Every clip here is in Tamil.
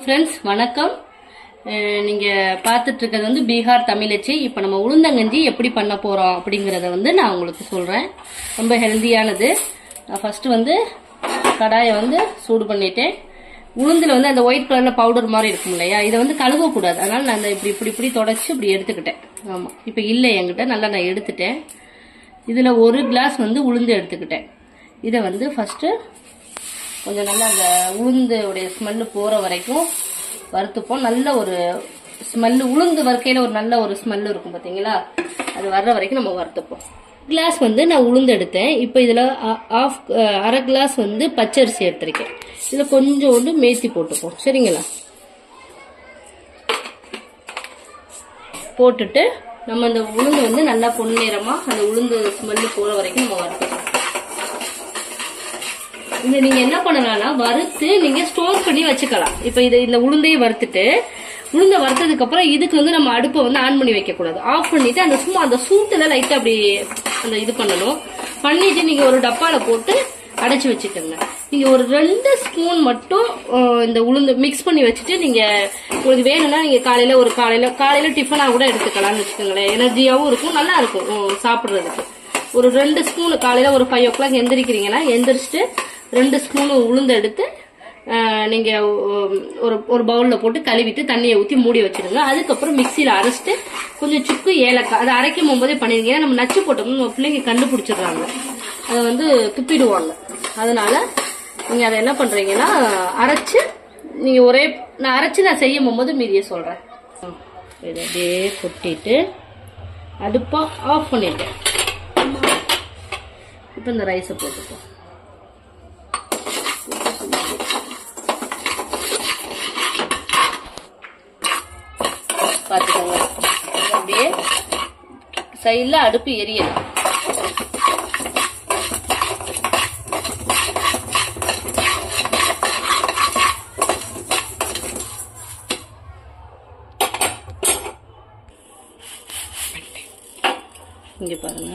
ஃப்ரெண்ட்ஸ் வணக்கம் அஹ் நீங்க பார்த்துட்டு இருக்கிறது வந்து பீகார் தமிழச்சி இப்போ நம்ம உளுந்தங்கஞ்சி எப்படி பண்ண போறோம் அப்படிங்கறத வந்து நான் உங்களுக்கு சொல்றேன் ரொம்ப ஹெல்தியானது நான் ஃபர்ஸ்ட் வந்து கடாயை வந்து சூடு பண்ணிட்டேன் உளுந்துல வந்து அந்த ஒயிட் கலர்ல பவுடர் மாதிரி இருக்கும் இல்லையா இதை வந்து கழுவக்கூடாது அதனால நான் இந்த இப்படி இப்படி இப்படி தொடச்சி இப்படி எடுத்துக்கிட்டேன் ஆமா இப்போ இல்லை என்கிட்ட நல்லா நான் எடுத்துட்டேன் இதுல ஒரு கிளாஸ் வந்து உளுந்து எடுத்துக்கிட்டேன் இதை வந்து ஃபர்ஸ்ட் கொஞ்சம் நல்லா அந்த உளுந்துடைய ஸ்மெல்லு போற வரைக்கும் வறுத்துப்போம் நல்ல ஒரு ஸ்மெல்லு உளுந்து வறுக்கையில ஒரு நல்ல ஒரு ஸ்மெல் இருக்கும் பாத்தீங்களா அது வர்ற வரைக்கும் நம்ம வறுத்துப்போம் கிளாஸ் வந்து நான் உளுந்து எடுத்தேன் இப்போ இதுல ஆஃப் அரை கிளாஸ் வந்து பச்சரிசி எடுத்திருக்கேன் இதுல கொஞ்சோண்டு மேத்தி போட்டுப்போம் சரிங்களா போட்டுட்டு நம்ம அந்த உளுந்து வந்து நல்லா பொன்னிறமா அந்த உளுந்து ஸ்மெல்லு போற வரைக்கும் நம்ம வறுத்துப்போம் இத நீங்க என்ன பண்ணலாம்னா வறுத்து நீங்க ஸ்டோர் பண்ணி வச்சுக்கலாம் இப்ப இது இந்த உளுந்தையும் வறுத்துட்டு உளுந்த வறுத்ததுக்கு அப்புறம் இதுக்கு வந்து நம்ம அடுப்பை வந்து ஆன் பண்ணி வைக்க கூடாது ஆஃப் பண்ணிட்டு அந்த சும்மா அந்த சூட்டுல லைட்டா அப்படி அந்த இது பண்ணணும் பண்ணிட்டு நீங்க ஒரு டப்பால போட்டு அடைச்சு வச்சுக்கோங்க நீங்க ஒரு ரெண்டு ஸ்பூன் மட்டும் அஹ், இந்த உளுந்து மிக்ஸ் பண்ணி வச்சுட்டு நீங்க உங்களுக்கு வேணும்னா நீங்க காலையில ஒரு காலையில காலையில டிஃபனா கூட எடுத்துக்கலாம்னு வச்சுக்கோங்களேன் எனர்ஜியாவும் இருக்கும் நல்லா இருக்கும் உம், சாப்பிடுறதுக்கு ஒரு ரெண்டு ஸ்பூன் காலையில ஒரு ஃபைவ் ஓ கிளாக் எந்திரிக்கிறீங்கன்னா எந்திரிச்சிட்டு ரெண்டு ஸ்பூன் உளுந்து எடுத்து ஆஹ், நீங்க உம், ஒரு ஒரு பவுல்ல போட்டு கழுவிட்டு தண்ணியை ஊத்தி மூடி வச்சிடுங்க அதுக்கப்புறம் மிக்சியில அரைச்சிட்டு கொஞ்சம் சுக்கு ஏலக்காய் அதை அரைக்கும் போதே பண்ணிருங்க ஏன்னா நம்ம நச்சு போட்டோம்னு நம்ம பிள்ளைங்க கண்டுபிடிச்சிடுறாங்க அதை வந்து துப்பிடுவாங்க அதனால நீங்க அதை என்ன பண்றீங்கன்னா அரைச்சு நீங்க ஒரே நான் அரைச்சு நான் செய்யும் போது மீதியை சொல்றேன் இதை அப்படியே கொட்டிட்டு அடுப்பா ஆஃப் பண்ணிட்டேன் இப்போ இந்த ரைஸை போட்டுப்போம் பார்த்துக்கோங்க அப்படியே சைடில் அடுப்பு எரியணும் இங்க பாருங்க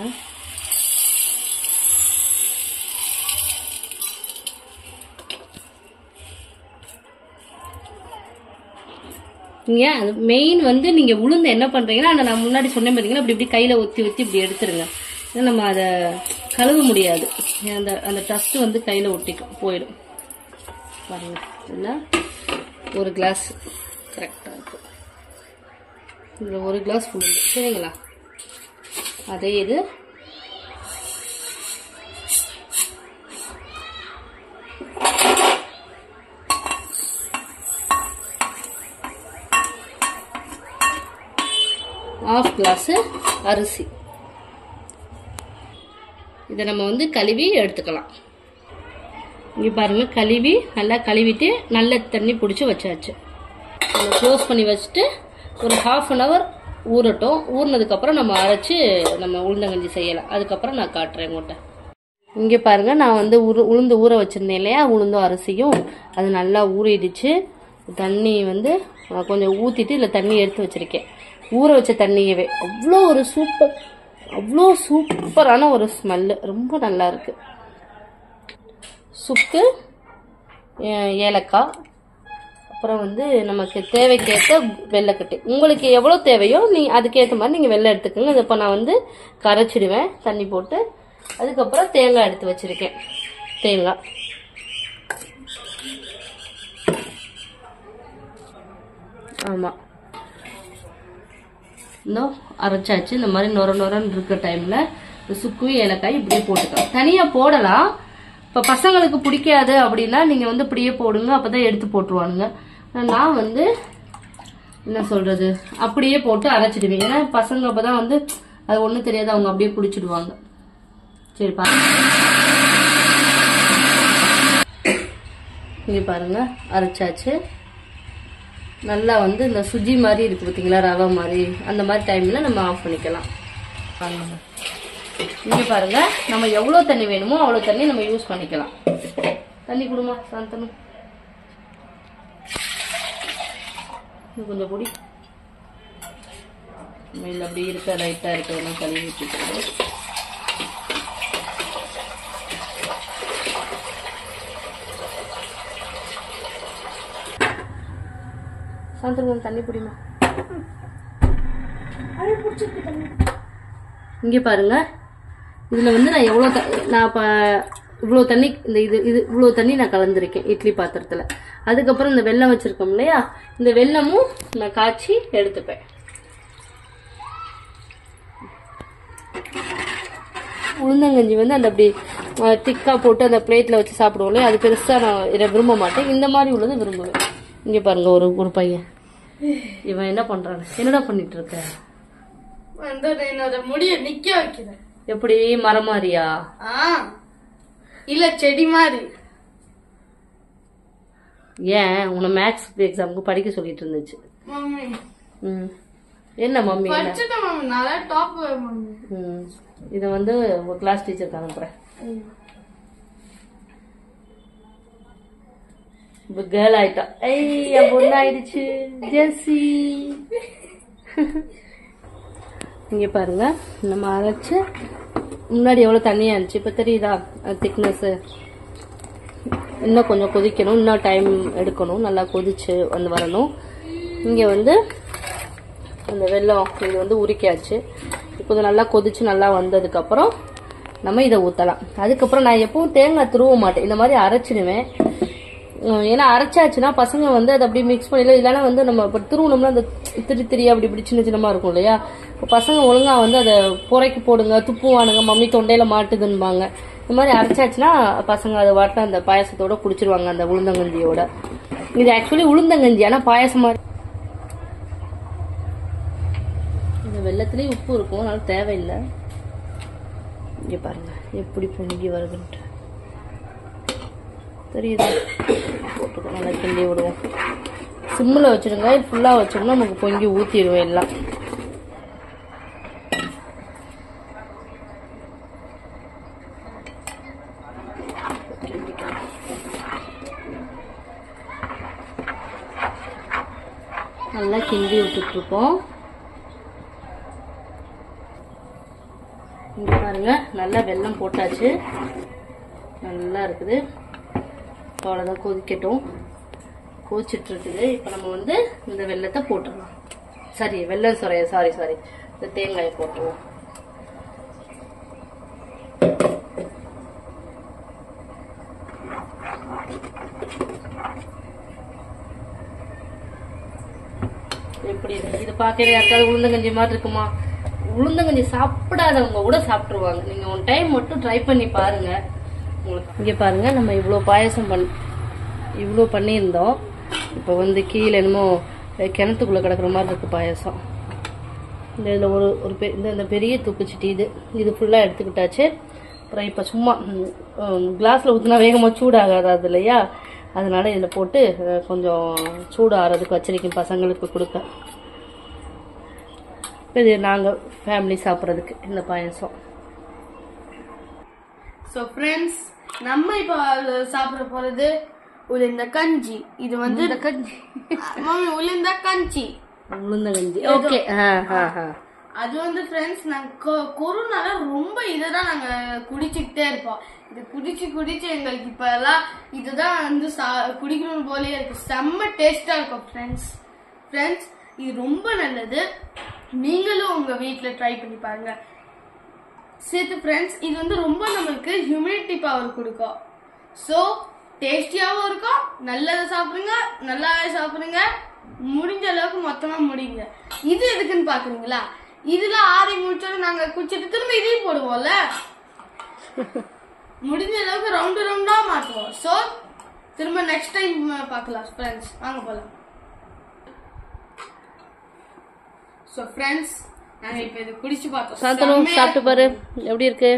நீங்க அது மெயின் வந்து நீங்க உளுந்து என்ன பண்றீங்கன்னா அந்த நான் முன்னாடி சொன்னேன் பாத்தீங்கன்னா இப்படி இப்படி கையில ஒத்தி ஒத்தி இப்படி எடுத்துருங்க ஏன்னா நம்ம அதை கழுவ முடியாது அந்த அந்த டஸ்ட் வந்து கையில ஒட்டிக்கும் போயிடும் பாருங்க இதுல ஒரு கிளாஸ் கரெக்டா இருக்கும் இதுல ஒரு கிளாஸ் உளுந்து சரிங்களா அதே இது ஆஃப் கிளாஸ் அரிசி இதை நம்ம வந்து கழுவி எடுத்துக்கலாம் இங்க பாருங்க கழுவி நல்லா கழுவிட்டு நல்ல தண்ணி பிடிச்சி வச்சாச்சு நம்ம க்ளோஸ் பண்ணி வச்சுட்டு ஒரு ஹாஃப் அன் ஹவர் ஊறட்டும் ஊறினதுக்கு அப்புறம் நம்ம அரைச்சு நம்ம உளுந்தங்கஞ்சி செய்யலாம் அதுக்கப்புறம் நான் காட்டுறேன் உங்கள்கிட்ட இங்கே பாருங்க நான் வந்து உரு உளுந்து ஊற வச்சிருந்தேன் இல்லையா உளுந்தும் அரிசியும் அது நல்லா ஊறிடுச்சு தண்ணி வந்து அஹ், கொஞ்சம் ஊற்றிட்டு இல்லை தண்ணி எடுத்து வச்சிருக்கேன் ஊற வச்ச தண்ணியவே அவ்வளோ ஒரு சூப்பர் அவ்வளோ சூப்பரான ஒரு ஸ்மெல்லு ரொம்ப நல்லா இருக்கு சுக்கு ஏ- ஏலக்காய் அப்புறம் வந்து நமக்கு தேவைக்கேற்ற வெள்ளைக்கட்டி உங்களுக்கு எவ்வளோ தேவையோ நீ அதுக்கேற்ற மாதிரி நீங்கள் வெள்ளை எடுத்துக்கோங்க இப்போ நான் வந்து கரைச்சிடுவேன் தண்ணி போட்டு அதுக்கப்புறம் தேங்காய் எடுத்து வச்சிருக்கேன் தேங்காய் ஆமாம் இன்னும் அரைச்சாச்சு இந்த மாதிரி நொர நொரன்னு இருக்க டைம்ல இந்த சுக்கு ஏலக்காய் இப்படியே போட்டுக்கலாம் தனியா போடலாம் இப்ப பசங்களுக்கு பிடிக்காது அப்படின்னா நீங்க வந்து இப்படியே போடுங்க அப்பதான் எடுத்து போட்டுருவானுங்க நான் வந்து என்ன சொல்றது அப்படியே போட்டு அரைச்சிடுவேன் ஏன்னா பசங்க அப்பதான் வந்து அது ஒண்ணும் தெரியாது அவங்க அப்படியே பிடிச்சிடுவாங்க சரி பாருங்க இங்க பாருங்க அரைச்சாச்சு நல்லா வந்து இந்த சுஜி மாதிரி இருக்கு பார்த்தீங்களா ரவை மாதிரி அந்த மாதிரி டைம்ல நம்ம ஆஃப் பண்ணிக்கலாம் பாருங்க. இங்க பாருங்க நம்ம எவ்வளவு தண்ணி வேணுமோ அவ்வளவு தண்ணி நம்ம யூஸ் பண்ணிக்கலாம் தண்ணி கொடுமா சாந்தனு இன்னும் கொஞ்சம் பொடி மேல அப்படி இருக்க லைட்டா இருக்கிறதெல்லாம் கழுவி வச்சுக்கிறது சாந்தனம் தண்ணி பிடிமா இங்கே பாருங்க இதில் வந்து நான் எவ்வளோ த நான் இப்போ இவ்வளோ தண்ணி இந்த இது இது இவ்வளோ தண்ணி நான் கலந்துருக்கேன் இட்லி பாத்திரத்தில் அதுக்கப்புறம் இந்த வெல்லம் வச்சுருக்கோம் இல்லையா இந்த வெல்லமும் நான் காய்ச்சி எடுத்துப்பேன் உளுந்தங்கஞ்சி வந்து அந்த அப்படி திக்காக போட்டு அந்த பிளேட்டில் வச்சு சாப்பிடுவோம் இல்லையா அது பெருசாக நான் இதை விரும்ப மாட்டேன் இந்த மாதிரி உள்ளது விரும்புவேன் இங்கே பாருங்க ஒரு ஒரு பையன் இவன் என்ன பண்ணுறான் என்னடா பண்ணிட்டு இருக்க வந்து என்னோட முடிய நிக்க வைக்கிறேன் எப்படி மரம் மாதிரியா ஆ இல்ல செடி மாதிரி ஏன் உன்னை மேக்ஸ் எக்ஸாமுக்கு படிக்க சொல்லிட்டு இருந்துச்சு மம்மி ம் என்ன மம்மி என்ன படிச்சுட்டேன் மம்மி நல்லா டாப் மம்மி ம் இதை வந்து உங்கள் கிளாஸ் டீச்சருக்கு அனுப்புகிறேன் இப்போ கேர்ள் ஆயிட்டா ஐய் என் பொண்ணு ஆயிடுச்சு ஜெர்சி இங்கே பாருங்க நம்ம அரைச்சு முன்னாடி எவ்வளோ தண்ணியாக இருந்துச்சு இப்போ தெரியுதா திக்னஸ்ஸு இன்னும் கொஞ்சம் கொதிக்கணும் இன்னும் டைம் எடுக்கணும் நல்லா கொதிச்சு வந்து வரணும் இங்கே வந்து அந்த வெல்லம் இது வந்து உரிக்காச்சு இப்போ இது நல்லா கொதிச்சு நல்லா வந்ததுக்கப்புறம் நம்ம இதை ஊற்றலாம் அதுக்கப்புறம் நான் எப்பவும் தேங்காய் துருவ மாட்டேன் இந்த மாதிரி அரைச்சிடுவேன் உம், ஏன்னா அரைச்சாச்சுன்னா பசங்க வந்து அதை அப்படியே மிக்ஸ் பண்ணிடலாம் இல்லைன்னா வந்து நம்ம இப்போ திருவணும்னா அந்த திரி திரி அப்படி இப்படி சின்ன சின்னமா இருக்கும் இல்லையா இப்போ பசங்க ஒழுங்கா வந்து அதை புரைக்கு போடுங்க துப்புவானுங்க மம்மி தொண்டையில மாட்டுதுன்பாங்க இந்த மாதிரி அரைச்சாச்சுன்னா பசங்க அதை வாட்ட அந்த பாயசத்தோட குடிச்சிருவாங்க அந்த உளுந்தங்கஞ்சியோட இது ஆக்சுவலி உளுந்தங்கஞ்சி ஆனால் பாயசமா இருக்கு. இந்த வெள்ளத்துலேயும் உப்பு இருக்கும் அதனால தேவையில்லை இங்கே பாருங்க எப்படி பொங்கி வருதுன்ட்டு தெரியுதா போட்டுக்கோ நல்லா கிண்டி விடுவோம் சிம்மில் வச்சுருங்க ஃபுல்லாக வச்சோம்னா நமக்கு பொங்கி ஊற்றிடுவோம் எல்லாம் நல்லா கிண்டி விட்டுட்ருக்கோம் இங்க பாருங்க நல்லா வெல்லம் போட்டாச்சு நல்லா இருக்குது அவ்வளோதான் கொதிக்கட்டும் கொதிச்சிட்டு இருக்குது இப்போ நம்ம வந்து இந்த வெல்லத்தை போட்டுடலாம் சரி வெல்லம் சொறைய சாரி சாரி இந்த தேங்காயை போட்டுருவோம் எப்படி இருக்கு இது பார்க்கவே யாருக்காவது உளுந்தங்கஞ்சி மாதிரி இருக்குமா உளுந்தங்கஞ்சி சாப்பிடாதவங்க கூட சாப்பிட்டுருவாங்க நீங்க ஒன் டைம் மட்டும் ட்ரை பண்ணி பாருங்க உங்களுக்கு இங்க பாருங்க நம்ம இவ்வளோ பாயசம் பண் இவ்வளோ பண்ணியிருந்தோம் இப்போ வந்து கீழே என்னமோ அஹ், கிணத்துக்குள்ள கிடக்குற மாதிரி இருக்கு பாயசம் இந்த இதில் ஒரு ஒரு பெ இந்த இந்த பெரிய துப்புச்சிட்டி இது இது ஃபுல்லாக எடுத்துக்கிட்டாச்சு அப்புறம் இப்போ சும்மா கிளாஸில் ஊற்றினா வேகமாக சூடாகாது அது இல்லையா அதனால இதில் போட்டு அஹ், கொஞ்சம் சூடு ஆறதுக்கு வச்சிருக்கேன் பசங்களுக்கு கொடுக்க இது நாங்கள் ஃபேமிலி சாப்பிட்றதுக்கு இந்த பாயசம் சோ ஃப்ரெண்ட்ஸ் நம்ம இப்போ சாப்பிட போறது உளுந்த கஞ்சி இது வந்து இந்த கஞ்சி மம்மி உளுந்த கஞ்சி உளுந்தங்கஞ்சி ஓகே ஆ ஆ ஆ அது வந்து ஃப்ரெண்ட்ஸ் நாங்க கொ- கொரோனால ரொம்ப இதுதான் நாங்க குடிச்சுக்கிட்டே இருப்போம் இது குடிச்சு குடிச்சு எங்களுக்கு இப்ப எல்லாம் இதுதான் வந்து சா- குடிக்கணும் போலயே இருக்கு செம்ம டேஸ்டா இருக்கும் ஃப்ரெண்ட்ஸ் ஃப்ரெண்ட்ஸ் இது ரொம்ப நல்லது நீங்களும் உங்க வீட்ல ட்ரை பண்ணி பாருங்க சேர்த்து ஃப்ரெண்ட்ஸ் இது வந்து ரொம்ப நம்மளுக்கு ஹியூமினிட்டி பவர் கொடுக்கும் ஸோ டேஸ்டியாகவும் இருக்கும் நல்லதை சாப்பிடுங்க நல்லாவே சாப்பிடுங்க முடிஞ்ச அளவுக்கு மொத்தமா முடிங்க இது எதுக்குன்னு பாக்குறீங்களா இதுல ஆறி முடிச்சோன்னு நாங்க குடிச்சிட்டு திரும்ப இதையும் போடுவோம்ல முடிஞ்ச அளவுக்கு ரவுண்டு ரவுண்டா மாட்டுவோம் ஸோ திரும்ப நெக்ஸ்ட் டைம் பார்க்கலாம் ஃப்ரெண்ட்ஸ் வாங்க போலாம் ஸோ ஃப்ரெண்ட்ஸ் நாங்க இப்போ இது குடிச்சு பார்த்தோம் சாத்தனும் செம்மையா சாப்பிட்டு பாரு எப்படி இருக்கு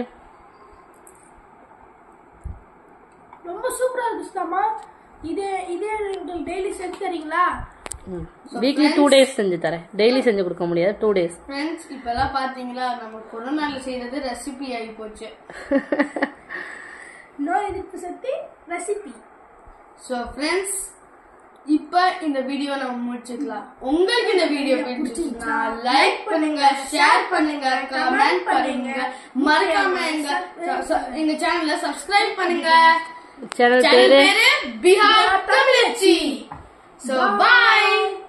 ரொம்ப சூப்பரா இருக்கு சுதாமா இதே இதே எங்களுக்கு டெய்லி செஞ்சு தரீங்களா வீக்லி டூ டேஸ் செஞ்சு தரேன் டெய்லி செஞ்சு கொடுக்க முடியாது டூ டேஸ் ஃப்ரெண்ட்ஸ் இப்பெல்லாம் பாத்தீங்களா நம்ம கொரோனால செய்யறது ரெசிபி ஆகி போச்சு நோய் எதிர்ப்பு சக்தி ரெசிபி ஸோ ஃப்ரெண்ட்ஸ் இப்ப இந்த வீடியோ நம்ம முடிச்சுக்கலாம் உங்களுக்கு இந்த வீடியோ பிடிச்சிருந்தா லைக் பண்ணுங்க ஷேர் பண்ணுங்க கமெண்ட் பண்ணுங்க மறக்காம எங்க எங்க சேனலை சப்ஸ்கிரைப் பண்ணுங்க சேனல் சேனல் பேரு பேரு பிஹார் தமிழச்சி ஸோ பாய்